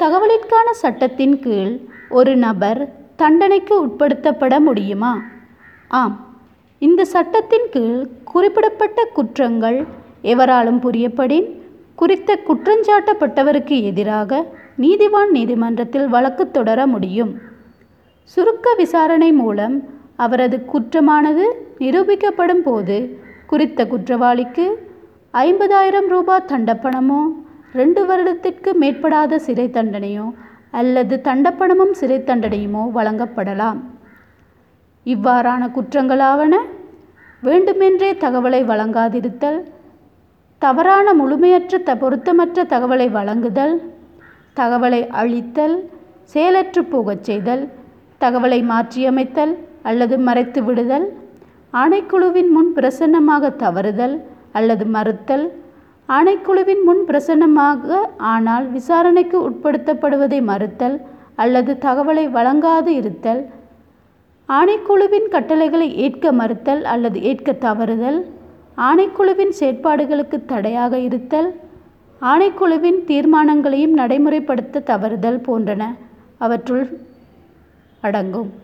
தகவலிற்கான சட்டத்தின் கீழ் ஒரு நபர் தண்டனைக்கு உட்படுத்தப்பட முடியுமா ஆம் இந்த சட்டத்தின் கீழ் குறிப்பிடப்பட்ட குற்றங்கள் எவராலும் புரியப்படின் குறித்த குற்றஞ்சாட்டப்பட்டவருக்கு எதிராக நீதிவான் நீதிமன்றத்தில் வழக்கு தொடர முடியும் சுருக்க விசாரணை மூலம் அவரது குற்றமானது நிரூபிக்கப்படும் போது குறித்த குற்றவாளிக்கு ஐம்பதாயிரம் ரூபாய் தண்டப்பணமோ ரெண்டு வருடத்திற்கு மேற்படாத சிறை தண்டனையோ அல்லது தண்டப்பணமும் சிறை தண்டனையுமோ வழங்கப்படலாம் இவ்வாறான குற்றங்களாவன வேண்டுமென்றே தகவலை வழங்காதிருத்தல் தவறான முழுமையற்ற த பொருத்தமற்ற தகவலை வழங்குதல் தகவலை அழித்தல் செயலற்று போகச் செய்தல் தகவலை மாற்றியமைத்தல் அல்லது மறைத்து விடுதல் ஆணைக்குழுவின் முன் பிரசன்னமாக தவறுதல் அல்லது மறுத்தல் ஆணைக்குழுவின் முன் பிரசன்னமாக ஆனால் விசாரணைக்கு உட்படுத்தப்படுவதை மறுத்தல் அல்லது தகவலை வழங்காது இருத்தல் ஆணைக்குழுவின் கட்டளைகளை ஏற்க மறுத்தல் அல்லது ஏற்க தவறுதல் ஆணைக்குழுவின் செயற்பாடுகளுக்கு தடையாக இருத்தல் ஆணைக்குழுவின் தீர்மானங்களையும் நடைமுறைப்படுத்த தவறுதல் போன்றன அவற்றுள் அடங்கும்